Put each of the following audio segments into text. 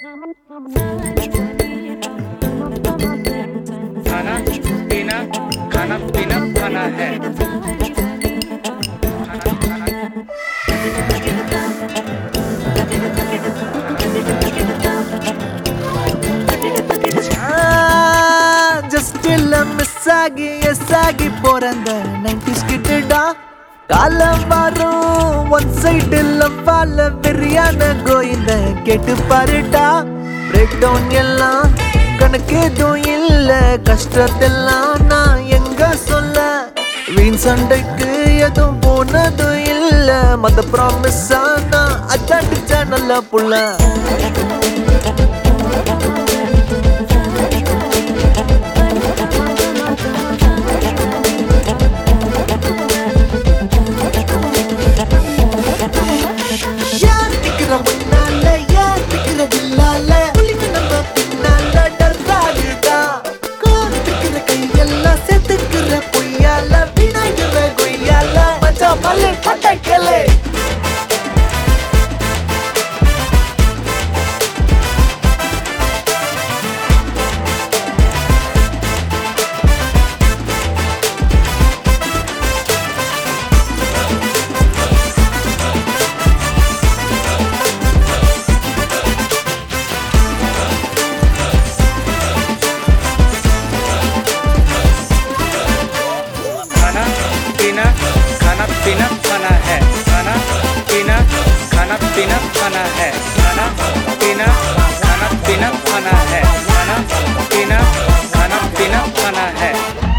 खाना पीना खाना पीना खाना है खाना खाना ஜஸ்ட் இல்ல மிஸ் ஆகி எஸ் ஆகி பிறந்த நைன்டிஸ் கிட்டடா காலம் வரும் ஒன் சைடு வாழ வெறியான கோயிந்த கேட்டு பாருடா பிரேக் டவுன் எல்லாம் கணக்கு எதுவும் இல்ல கஷ்டத்தெல்லாம் நான் எங்க சொல்ல வீண் சண்டைக்கு எதுவும் போனதும் இல்ல மத ப்ராமிஸ் ஆனா அச்சாட்டுச்சா நல்ல புள்ள யாருக்கிற முன்னால யாருக்கிறது இல்லால புலிக்கு நம்ம பின்னால டர்ராகுதா கோத்துக்கிற கையெல்லாம் செத்துக்கிற பொய்யால விநாயகர கொய்யால மச்சா மல்லு பட்டக்கலே खाना पीना खाना पीना खाना है खाना पीना खाना पीना खाना है खाना पीना खाना पीना खाना है खाना पीना खाना पीना खाना है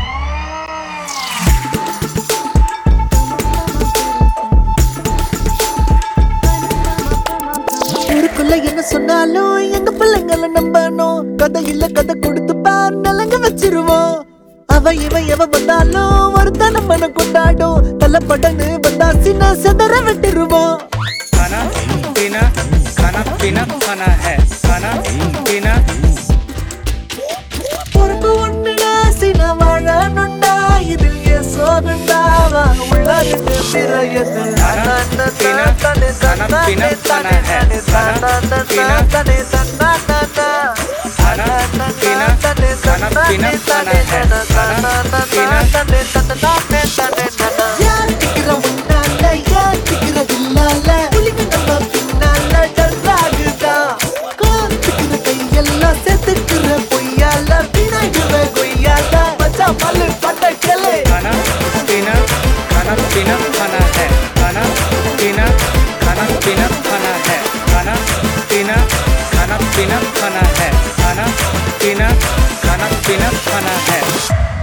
ஊருக்குள்ள என்ன சொன்னாலும் எங்க பிள்ளைங்கள நம்பணும் கதை இல்ல கதை கொடுத்து பார் நலங்க வச்சிருவோம் அவ இவன் எவ வந்தாலும் ஒருத்தன மனம் கொண்டாடும் தள்ளப்படன்னு வந்தா சின்ன செதற விட்டுருவோம் खाना पीना खाना पीना खाना है खाना पीना பொறுப்பு ஒண்ணுடா சின வாழணுண்டா இதில் ஏன் சோகண்டாவா உள்ளது பிறையது खाना पीना खाना पीना खाना है खाना पीना खाना पीना खाना पीना खाना है खाना पीना யாருக்கிற முன்னால யாருக்கிறது இல்லால புலிக்கு நம்ம பின்னால டர்ராகுதா கோத்துக்கிற கையெல்லாம் செத்துக்கிற பொய்யால விநாயகர கொய்யால மச்சா மல்லு பட்டக்கலே खाना पीना खाना पीना खाना है खाना पीना खाना पीना खाना है खाना पीना खाना पीना खाना है खाना पीना खाना पीना खाना है